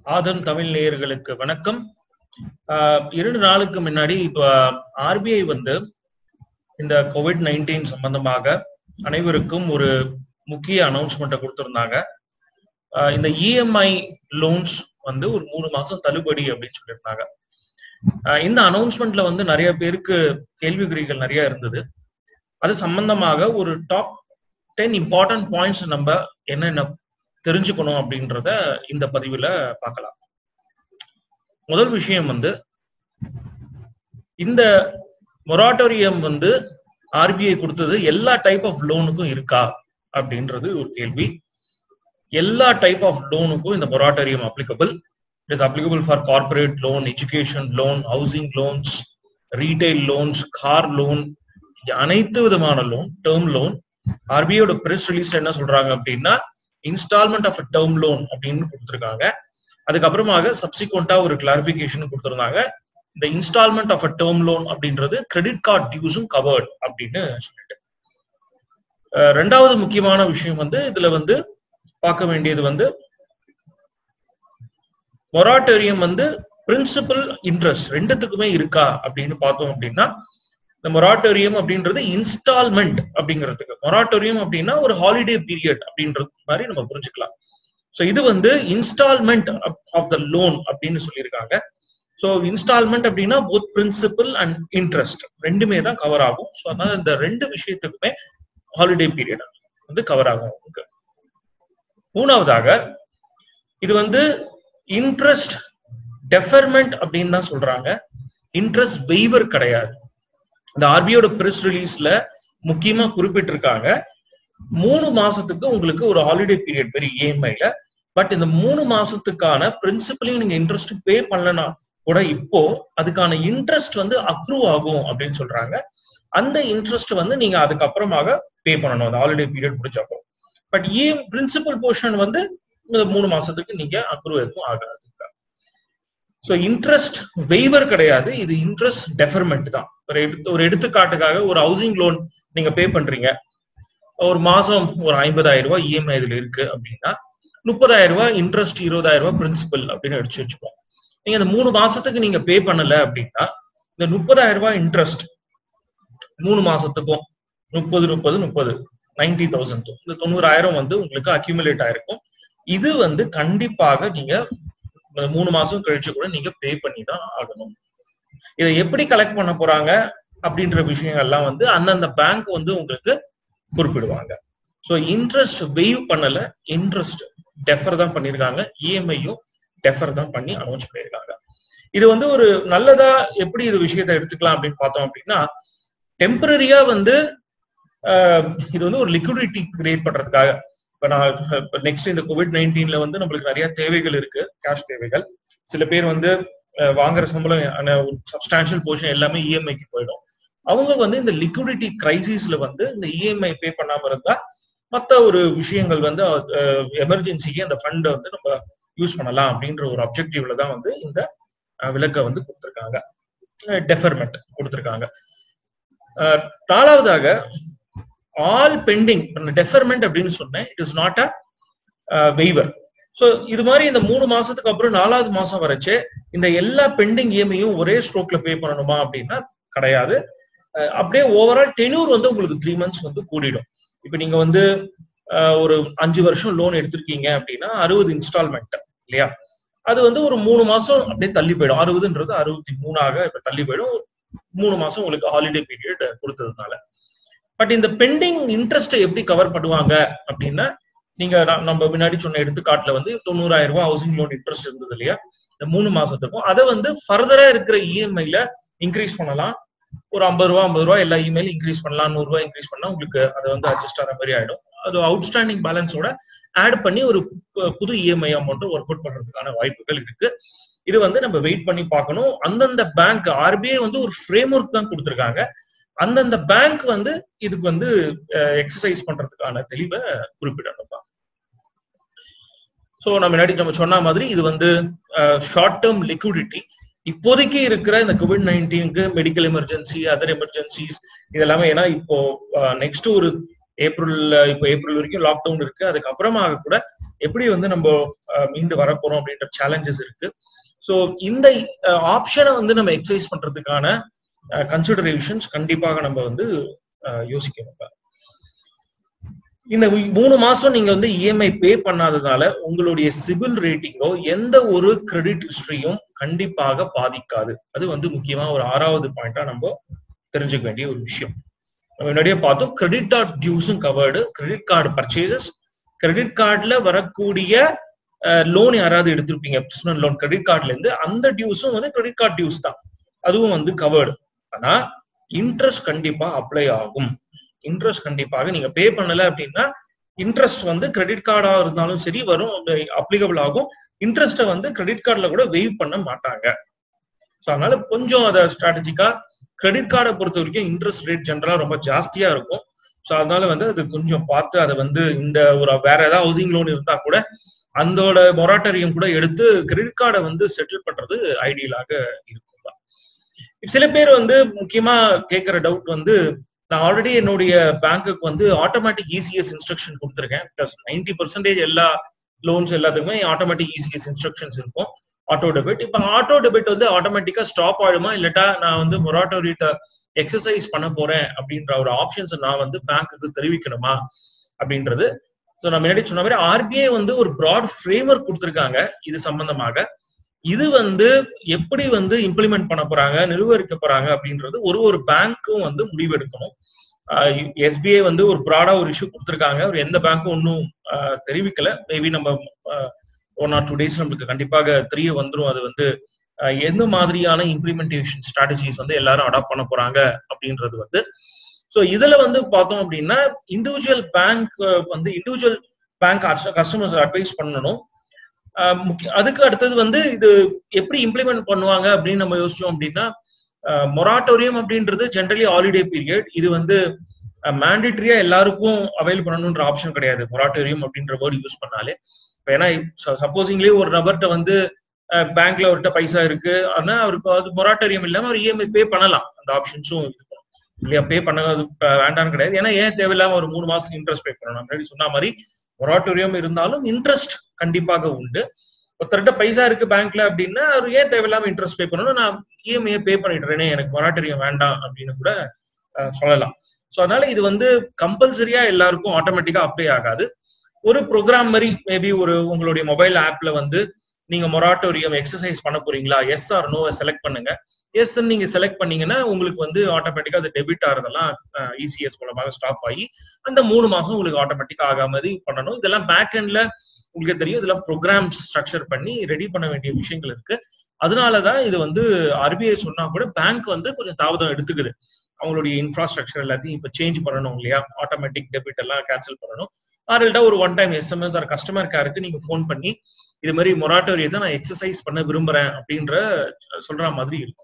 ஆதன் தமிழ் நேயர்களுக்கு வணக்கம் ஆஹ் இரண்டு நாளுக்கு முன்னாடி இப்போ ஆர்பிஐ வந்து இந்த கோவிட் நைன்டீன் சம்பந்தமாக அனைவருக்கும் ஒரு முக்கிய அனௌன்ஸ்மெண்ட்டை கொடுத்திருந்தாங்க ஆஹ் இந்த இஎம்ஐ லோன்ஸ் வந்து ஒரு மூணு மாசம் தள்ளுபடி அப்படின்னு சொல்லியிருந்தாங்க ஆஹ் இந்த அனௌன்ஸ்மெண்ட்ல வந்து நிறைய பேருக்கு கேள்விக்குறிகள் நிறைய இருந்தது அது சம்பந்தமாக ஒரு டாப் டென் இம்பார்ட்டன்ட் பாயிண்ட்ஸ் நம்ம என்னென்ன தெரிஞ்சுக்கணும் அப்படின்றத இந்த பதிவுல பார்க்கலாம் முதல் விஷயம் வந்து இந்த மொராட்டோரியம் வந்து ஆர்பிஐ கொடுத்தது எல்லா டைப் ஆஃப் லோனுக்கும் இருக்கா அப்படின்றது ஒரு கேள்வி எல்லா டைப் ஆஃப் லோனுக்கும் இந்த moratorium applicable it is applicable for corporate loan education loan housing loans retail loans car loan அனைத்து விதமான லோன் டேர்ம் லோன் ஆர்பிஐயோட பிரஸ் ரிலீஸ்ல என்ன சொல்றாங்க அப்படின்னா இன்ஸ்டால்மெண்ட் ஆஃப் டேர்ம் லோன் அப்படின்னு கொடுத்துருக்காங்க அதுக்கப்புறமாக சப்சிக்வெண்டா ஒரு கிளாரிபிகேஷன் கொடுத்துருந்தாங்க இந்த instalment of a term loan அப்படின்றது கிரெடிட் கார்டு டியூஸும் கவர்ட் அப்படின்னு சொல்லிட்டு ரெண்டாவது முக்கியமான விஷயம் வந்து இதுல வந்து பார்க்க வேண்டியது வந்து மொராட்டோரியம் வந்து பிரின்சிபல் இன்ட்ரெஸ்ட் ரெண்டுத்துக்குமே இருக்கா அப்படின்னு பார்த்தோம் அப்படின்னா இந்த மொராட்டோரியம் அப்படின்றது இன்ஸ்டால்மெண்ட் அப்படிங்கிறதுக்கு மொராட்டோரியம் அப்படின்னா ஒரு ஹாலிடே பீரியட் அப்படின்றது மாதிரி நம்ம புரிஞ்சுக்கலாம் ஸோ இது வந்து இன்ஸ்டால்மெண்ட் ஆஃப் த லோன் அப்படின்னு சொல்லியிருக்காங்க ஸோ இன்ஸ்டால்மெண்ட் அப்படின்னா போத் பிரின்சிபல் அண்ட் இன்ட்ரெஸ்ட் ரெண்டுமே தான் கவர் ஆகும் ஸோ அதனால இந்த ரெண்டு விஷயத்துக்குமே ஹாலிடே பீரியட் வந்து கவர் ஆகும் உங்களுக்கு மூணாவதாக இது வந்து இன்ட்ரெஸ்ட் டெஃபர்மெண்ட் அப்படின்னு தான் சொல்றாங்க இன்ட்ரெஸ்ட் வெய்வர் கிடையாது இந்த ஆர்பிஐயோட பிரஸ் ரிலீஸ்ல முக்கியமா குறிப்பிட்டிருக்காங்க மூணு மாசத்துக்கு உங்களுக்கு ஒரு ஹாலிடே பீரியட் பெரிய இஎம்ஐல பட் இந்த மூணு மாசத்துக்கான பிரின்சிபலையும் நீங்க இன்ட்ரெஸ்ட் பே பண்ணலனா கூட இப்போ அதுக்கான இன்ட்ரெஸ்ட் வந்து அப்ரூவ் ஆகும் அப்படின்னு சொல்றாங்க அந்த இன்ட்ரெஸ்ட் வந்து நீங்க அதுக்கப்புறமாக பே பண்ணணும் அந்த ஹாலிடே பீரியட் முடிச்சப்போ பட் இ பிரின்சிபல் போர்ஷன் வந்து இந்த மூணு மாசத்துக்கு நீங்க அப்ரூவ் எதுவும் ஆகாது ஸோ இன்ட்ரெஸ்ட் வெய்வர் கிடையாது இது இன்ட்ரெஸ்ட் டெஃபர்மெண்ட் தான் ஒரு எடுத்து ஒரு எடுத்துக்காட்டுக்காக ஒரு ஹவுசிங் லோன் நீங்க பே பண்றீங்க ஒரு மாசம் ஒரு ஐம்பதாயிரம் ரூபாய் இஎம்ஐ இதுல இருக்கு அப்படின்னா முப்பதாயிரம் ரூபாய் இன்ட்ரெஸ்ட் இருபதாயிரம் ரூபாய் பிரின்சிபல் அப்படின்னு அடிச்சு வச்சுப்போம் நீங்க இந்த மூணு மாசத்துக்கு நீங்க பே பண்ணல அப்படின்னா இந்த முப்பதாயிரம் ரூபாய் இன்ட்ரெஸ்ட் மூணு மாசத்துக்கும் முப்பது முப்பது முப்பது நைன்டி தௌசண்ட் இந்த தொண்ணூறாயிரம் வந்து உங்களுக்கு அக்யூமுலேட் ஆயிருக்கும் இது வந்து கண்டிப்பாக நீங்க மூணு மாசம் கழிச்சு கூட நீங்க பே பண்ணி தான் ஆகணும் இதை எப்படி கலெக்ட் பண்ண போறாங்க அப்படின்ற விஷயங்கள்லாம் வந்து அந்தந்த பேங்க் வந்து உங்களுக்கு குறிப்பிடுவாங்க ஸோ இன்ட்ரெஸ்ட் வெய்வ் பண்ணல இன்ட்ரெஸ்ட் டெஃபர் தான் பண்ணியிருக்காங்க இஎம்ஐயும் டெஃபர் தான் பண்ணி அனௌன்ஸ் பண்ணியிருக்காங்க இது வந்து ஒரு நல்லதா எப்படி இது விஷயத்தை எடுத்துக்கலாம் அப்படின்னு பார்த்தோம் அப்படின்னா டெம்பரரியா வந்து இது வந்து ஒரு லிக்விடிட்டி கிரியேட் பண்றதுக்காக இப்ப நான் நெக்ஸ்ட் இந்த கோவிட் நைன்டீன்ல வந்து நம்மளுக்கு நிறைய தேவைகள் இருக்கு கேஷ் தேவைகள் சில பேர் வந்து வாங்குற சம்பளம் சப்ஸ்டான்ஷியல் போர்ஷன் எல்லாமே இஎம்ஐக்கு போயிடும் அவங்க வந்து இந்த லிக்விடிட்டி கிரைசிஸ்ல வந்து இந்த இஎம்ஐ பே பண்ணாம இருந்தா மற்ற ஒரு விஷயங்கள் வந்து எமர்ஜென்சிக்கு அந்த ஃபண்டை வந்து நம்ம யூஸ் பண்ணலாம் அப்படின்ற ஒரு அப்ஜெக்டிவ்ல தான் வந்து இந்த விளக்கை வந்து கொடுத்துருக்காங்க டெஃபர்மெண்ட் கொடுத்துருக்காங்க நாலாவதாக ஆல் பெண்டிங் டெஃபர்மெண்ட் அப்படின்னு சொன்னேன் it is not a waiver so இது மாதிரி இந்த மூணு மாசத்துக்கு அப்புறம் நாலாவது மாசம் வரைச்சு இந்த எல்லா பெண்டிங் இஎம்ஐயும் ஒரே ஸ்ட்ரோக்ல பே பண்ணணுமா அப்படின்னா கிடையாது அப்படியே ஓவரால் டெனூர் வந்து உங்களுக்கு த்ரீ மந்த்ஸ் வந்து கூடிடும் இப்போ நீங்க வந்து ஒரு அஞ்சு வருஷம் லோன் எடுத்திருக்கீங்க அப்படின்னா அறுபது இன்ஸ்டால்மெண்ட் இல்லையா அது வந்து ஒரு மூணு மாசம் அப்படியே தள்ளி போயிடும் அறுபதுன்றது அறுபத்தி மூணாக இப்ப தள்ளி போயிடும் மூணு மாசம் உங்களுக்கு ஹாலிடே பீரியட் கொடுத்ததுனால பட் இந்த பெண்டிங் இன்ட்ரெஸ்ட்டை எப்படி கவர் பண்ணுவாங்க அப்படின்னா நீங்க நம்ம முன்னாடி சொன்ன எடுத்துக்காட்டுல வந்து தொண்ணூறாயிரம் ரூபாய் ஹவுசிங் லோன் இன்ட்ரெஸ்ட் இருந்தது இல்லையா இந்த மூணு மாசத்துக்கும் அதை வந்து ஃபர்தரா இருக்கிற இஎம்ஐல இன்க்ரீஸ் பண்ணலாம் ஒரு ஐம்பது ரூபா ஐம்பது ரூபா எல்லா இமெயில் இன்க்ரீஸ் பண்ணலாம் நூறு ரூபாய் இன்க்ரீஸ் பண்ணா உங்களுக்கு அது வந்து அட்ஜஸ்ட் ஆகிற மாதிரி ஆயிடும் அது அவுட்ஸ்டாண்டிங் பேலன்ஸோட ஆட் பண்ணி ஒரு புது இஎம்ஐ அமௌண்ட் ஒர்க் அவுட் பண்றதுக்கான வாய்ப்புகள் இருக்கு இது வந்து நம்ம வெயிட் பண்ணி பார்க்கணும் அந்தந்த பேங்க் ஆர்பிஐ வந்து ஒரு ஃப்ரேம் ஒர்க் தான் கொடுத்துருக்காங்க அந்தந்த பேங்க் வந்து இதுக்கு வந்து எக்ஸசைஸ் பண்றதுக்கான தெளிவை குறிப்பிடணும்ப்பா ஸோ நம்ம முன்னாடி நம்ம சொன்ன மாதிரி இது வந்து ஷார்ட் டேர்ம் லிக்விடிட்டி இப்போதைக்கு இருக்கிற இந்த கோவிட் நைன்டீனுக்கு மெடிக்கல் எமர்ஜென்சி அதர் எமர்ஜென்சிஸ் இதெல்லாமே ஏன்னா இப்போ நெக்ஸ்ட் ஒரு ஏப்ரல் இப்போ ஏப்ரல் வரைக்கும் லாக்டவுன் இருக்கு அதுக்கப்புறமாக கூட எப்படி வந்து நம்ம மீண்டு வரப்போறோம் அப்படின்ற சேலஞ்சஸ் இருக்கு ஸோ இந்த ஆப்ஷனை வந்து நம்ம எக்ஸசைஸ் பண்றதுக்கான கன்சிடரேஷன்ஸ் கண்டிப்பாக நம்ம வந்து யோசிக்கணும் இந்த மூணு மாசம் நீங்க வந்து இஎம்ஐ பே பண்ணாததால உங்களுடைய சிபில் ரேட்டிங்கோ எந்த ஒரு கிரெடிட் ஹிஸ்டரியும் கண்டிப்பாக பாதிக்காது அது வந்து முக்கியமா ஒரு ஆறாவது பாயிண்டா நம்ம தெரிஞ்சுக்க வேண்டிய ஒரு விஷயம் நம்ம முன்னாடியே பார்த்தோம் கிரெடிட் கார்டு டியூஸும் covered credit card purchases credit கார்டுல வரக்கூடிய லோன் யாராவது எடுத்திருப்பீங்க பர்சனல் லோன் கிரெடிட் கார்டுல இருந்து அந்த டியூஸும் வந்து கிரெடிட் கார்டு டியூஸ் தான் அதுவும் வந்து கவர்டு ஆனா இன்ட்ரெஸ்ட் கண்டிப்பா அப்ளை ஆகும் இன்ட்ரெஸ்ட் கண்டிப்பாக நீங்க பே பண்ணல அப்படின்னா இன்ட்ரெஸ்ட் வந்து கிரெடிட் கார்டா இருந்தாலும் சரி வரும் அப்ளிகபிள் ஆகும் இன்ட்ரெஸ்ட்டை வந்து கிரெடிட் கார்டுல கூட வெய்வ் பண்ண மாட்டாங்க ஸோ அதனால கொஞ்சம் அதை ஸ்ட்ராட்டஜிக்கா கிரெடிட் கார்டை பொறுத்த வரைக்கும் இன்ட்ரெஸ்ட் ரேட் ஜென்ரலா ரொம்ப ஜாஸ்தியா இருக்கும் ஸோ அதனால வந்து அது கொஞ்சம் பார்த்து அதை வந்து இந்த ஒரு வேற ஏதாவது ஹவுசிங் லோன் இருந்தா கூட அந்தோட மொராட்டரியம் கூட எடுத்து கிரெடிட் கார்டை வந்து செட்டில் பண்றது ஐடியலாக இருக்கும் சில பேர் வந்து முக்கியமா கேட்கிற டவுட் வந்து நான் ஆல்ரெடி என்னுடைய பேங்க்குக்கு வந்து ஆட்டோமேட்டிக் இசிஎஸ் இன்ஸ்ட்ரக்ஷன் கொடுத்துருக்கேன் பிளஸ் நைன்டி பர்சன்டேஜ் எல்லா லோன்ஸ் எல்லாத்துக்குமே ஆட்டோமேட்டிக் இசிஎஸ் இன்ஸ்ட்ரக்ஷன்ஸ் இருக்கும் ஆட்டோ டெபிட் இப்போ ஆட்டோ டெபிட் வந்து ஆட்டோமேட்டிக்கா ஸ்டாப் ஆயிடுமா இல்லட்டா நான் வந்து மொராட்டோரியத்தை எக்ஸசைஸ் பண்ண போறேன் அப்படின்ற ஒரு ஆப்ஷன்ஸ் நான் வந்து பேங்க்குக்கு தெரிவிக்கணுமா அப்படின்றது ஸோ நான் முன்னாடி சொன்ன மாதிரி ஆர்பிஐ வந்து ஒரு ப்ராட் ஃப்ரேம்ஒர்க் கொடுத்துருக்காங்க இது சம்பந்தமாக இது வந்து எப்படி வந்து இம்ப்ளிமெண்ட் பண்ண போறாங்க நிர்வகிக்க போறாங்க அப்படின்றது ஒரு ஒரு பேங்க்கும் வந்து முடிவெடுக்கணும் எஸ்பிஐ வந்து ஒரு ப்ராடா ஒரு இஷ்யூ கொடுத்துருக்காங்க ஒரு எந்த பேங்க்கும் ஒன்றும் தெரிவிக்கல மேபி நம்ம ஒன் ஆர் டூ டேஸ் நம்மளுக்கு கண்டிப்பாக தெரிய வந்துடும் அது வந்து எந்த மாதிரியான இம்ப்ளிமெண்டேஷன் ஸ்ட்ராட்டஜிஸ் வந்து எல்லாரும் அடாப்ட் பண்ண போறாங்க அப்படின்றது வந்து ஸோ இதுல வந்து பார்த்தோம் அப்படின்னா இண்டிவிஜுவல் பேங்க் வந்து இண்டிவிஜுவல் பேங்க் கஸ்டமர்ஸ் அட்வைஸ் பண்ணணும் முக்கிய அதுக்கு அடுத்தது வந்து இது எப்படி இம்ப்ளிமெண்ட் பண்ணுவாங்க அப்படின்னு நம்ம யோசிச்சோம் அப்படின்னா மொராட்டோரியம் அப்படின்றது ஜென்ரலி ஹாலிடே பீரியட் இது வந்து மேண்டிட்ரியா எல்லாருக்கும் அவைல் பண்ணணுன்ற ஆப்ஷன் கிடையாது மொராட்டோரியம் அப்படின்ற வேர்டு யூஸ் பண்ணாலே இப்போ ஏன்னா சப்போசிங்லேயே ஒரு நபர்கிட்ட வந்து பேங்க்ல அவர்கிட்ட பைசா இருக்கு ஆனா அவருக்கு அது மொராட்டோரியம் இல்லாம அவர் இஎம்ஐ பே பண்ணலாம் அந்த ஆப்ஷன்ஸும் இருக்கும் இல்லையா பே பண்ண அது வேண்டாம்னு கிடையாது ஏன்னா ஏன் தேவையில்லாம ஒரு மூணு மாசம் இன்ட்ரெஸ்ட் பே பண்ணணும் முன்னாடி சொன்ன மாதிரி மொராட்டோரியம் இருந்தாலும் இன்ட்ரெஸ்ட் கண்டிப்பாக உண்டு ஒருத்தர்கிட்ட பைசா இருக்கு பேங்க்ல அப்படின்னா அவர் ஏன் தேவையில்லாம இன்ட்ரெஸ்ட் பே பண்ணணும் நான் இஎம்ஐ பே பண்ணிடுறேனே எனக்கு மொராட்டோரியம் வேண்டாம் அப்படின்னு கூட சொல்லலாம் ஸோ அதனால இது வந்து கம்பல்சரியா எல்லாருக்கும் ஆட்டோமேட்டிக்கா அப்ளை ஆகாது ஒரு ப்ரோக்ராம் மாதிரி மேபி ஒரு உங்களுடைய மொபைல் ஆப்ல வந்து நீங்க மொராட்டோரியம் எக்ஸசைஸ் பண்ண போறீங்களா எஸ் ஆர் நோ செலக்ட் பண்ணுங்க எஸ் நீங்க செலக்ட் பண்ணீங்கன்னா உங்களுக்கு வந்து ஆட்டோமேட்டிக்கா அது டெபிட் ஆகிறதெல்லாம் இசிஎஸ் மூலமாக ஸ்டாப் ஆகி அந்த மூணு மாசம் உங்களுக்கு ஆட்டோமேட்டிக்கா ஆகாம மாதிரி பண்ணணும் இதெல்லாம் பேக் எண்ட்ல உங்களுக்கு தெரியும் இதெல்லாம் ப்ரோக்ராம் ஸ்ட்ரக்சர் பண்ணி ரெடி பண்ண வேண்டிய விஷயங்கள் இருக்கு அதனாலதான் இது வந்து ஆர்பிஐ சொன்னா கூட பேங்க் வந்து கொஞ்சம் தாமதம் எடுத்துக்குது அவங்களுடைய இன்ஃப்ராஸ்ட்ரக்சர் எல்லாத்தையும் இப்ப சேஞ்ச் பண்ணணும் இல்லையா ஆட்டோமேட்டிக் டெபிட் எல்லாம் கேன்சல் பண்ணணும் ஆர்எல்டா ஒரு one time SMS or customer கேருக்கு நீங்க ஃபோன் பண்ணி இது மாதிரி மொராட்டோரியத்தை நான் எக்ஸசைஸ் பண்ண விரும்புறேன் அப்படின்ற சொல்ற மாதிரி இருக்கும்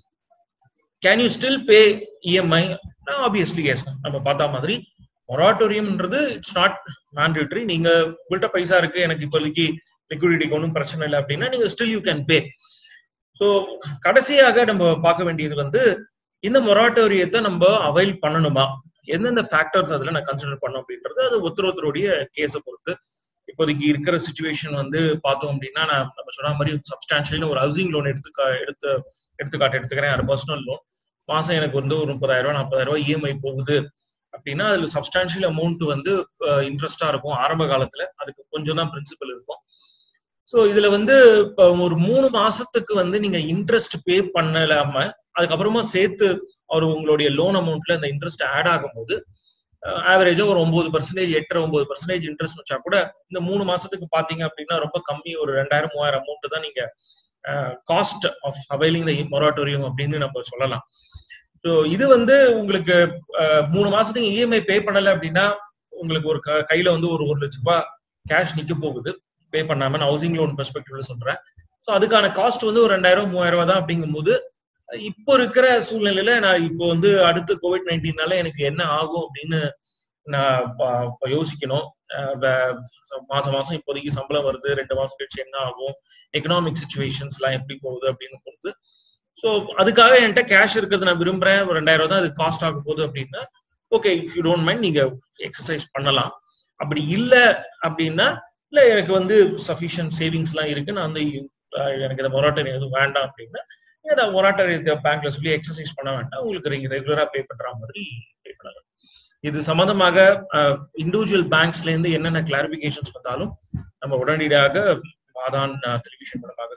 can you still pay EMI obviously yes நம்ம பார்த்தா மாதிரி மொராட்டோரியம்ன்றது இட்ஸ் நாட் மேண்டேட்ரி நீங்க உங்கள்கிட்ட பைசா இருக்கு எனக்கு இப்போதைக்கு லிக்விடிட்டிக்கு ஒன்றும் பிரச்சனை இல்லை அப்படின்னா நீங்க still you can pay so கடைசியாக நம்ம பார்க்க வேண்டியது வந்து இந்த மொராட்டோரியத்தை நம்ம அவைல் பண்ணணுமா எந்தெந்த ஃபேக்டர்ஸ் அதுல நான் கன்சிடர் பண்ணும் அப்படின்றது அது ஒருத்தர் ஒருத்தருடைய கேஸை பொறுத்து இப்போதைக்கு இருக்கிற சுச்சுவேஷன் வந்து பார்த்தோம் அப்படின்னா நான் நம்ம சொன்ன மாதிரி சப்ஸ்டான்ஷியலி ஒரு ஹவுசிங் லோன் எடுத்து எடுத்து எடுத்துக்காட்டு எடுத்துக்கிறேன் அது பர்சனல் லோன் மாசம் எனக்கு வந்து ஒரு முப்பதாயிரம் ரூபாய் நாற்பதாயிரம் ரூபாய் இஎம்ஐ போகுது அப்படின்னா அதுல சப்ஸ்டான்ஷியல் அமௌண்ட் வந்து இன்ட்ரெஸ்டா இருக்கும் ஆரம்ப காலத்துல அதுக்கு கொஞ்சம் தான் பிரின்சிபல் இருக்கும் ஸோ இதுல வந்து இப்போ ஒரு மூணு மாசத்துக்கு வந்து நீங்க இன்ட்ரெஸ்ட் பே பண்ணலாம அதுக்கப்புறமா சேர்த்து அவர் உங்களுடைய லோன் அமௌண்ட்ல இந்த இன்ட்ரெஸ்ட் ஆட் ஆகும்போது ஆவரேஜா ஒரு ஒன்பது பர்சன்டேஜ் எட்டரை ஒன்பது பர்சன்டேஜ் இன்ட்ரெஸ்ட் வச்சா கூட இந்த மூணு மாசத்துக்கு பாத்தீங்க அப்படின்னா ரொம்ப கம்மி ஒரு ரெண்டாயிரம் மூவாயிரம் அமௌண்ட் தான் நீங்க cost of availing the moratorium அப்படின்னு நம்ம சொல்லலாம் ஸோ இது வந்து உங்களுக்கு மூணு மாசத்துக்கு இஎம்ஐ பே பண்ணல அப்படின்னா உங்களுக்கு ஒரு கையில வந்து ஒரு ஒரு லட்ச ரூபாய் கேஷ் நிக்க போகுது பே பண்ணாம நான் ஹவுசிங் லோன் பெர்ஸ்பெக்டிவ்ல சொல்றேன் ஸோ அதுக்கான காஸ்ட் வந்து ஒரு ரெண்டாயிரம் மூவாயிரம் ரூபாய் தான் அப்படிங்கும்போது இப்போ இருக்கிற சூழ்நிலையில நான் இப்போ வந்து அடுத்து கோவிட் நைன்டீன்னால எனக்கு என்ன ஆகும் அப்படின்னு நான் யோசிக்கணும் மாசம் மாசம் இப்போதைக்கு சம்பளம் வருது ரெண்டு மாசம் கழிச்சு என்ன ஆகும் எக்கனாமிக் சுச்சுவேஷன்ஸ் எல்லாம் எப்படி போகுது அப்படின்னு பொறுத்து ஸோ அதுக்காக என்கிட்ட கேஷ் இருக்கிறது நான் விரும்புறேன் ஒரு ரெண்டாயிரம் ரூபாய் தான் அது காஸ்ட் ஆக போகுது அப்படின்னா okay if you don't mind நீங்க எக்ஸசைஸ் பண்ணலாம் அப்படி இல்லை அப்படின்னா இல்ல எனக்கு வந்து சஃபிஷியன்ட் சேவிங்ஸ் எல்லாம் இருக்கு நான் வந்து அஹ், எனக்கு இந்த மொராட்டரி எதுவும் வேண்டாம் அப்படின்னா நீங்க மொராட்டரி பேங்க்ல சொல்லி எக்ஸசைஸ் பண்ண வேண்டாம் உங்களுக்கு நீங்க ரெகுலரா பே பண்ற மாதிரி பே பண்ணலாம் இது சம்பந்தமாக இண்டிவிஜுவல் பேங்க்ஸ்ல இருந்து என்னென்ன கிளாரிபிகேஷன்ஸ் வந்தாலும் நம்ம உடனடியாக மாதான் டெலிவிஷன் மூலமாக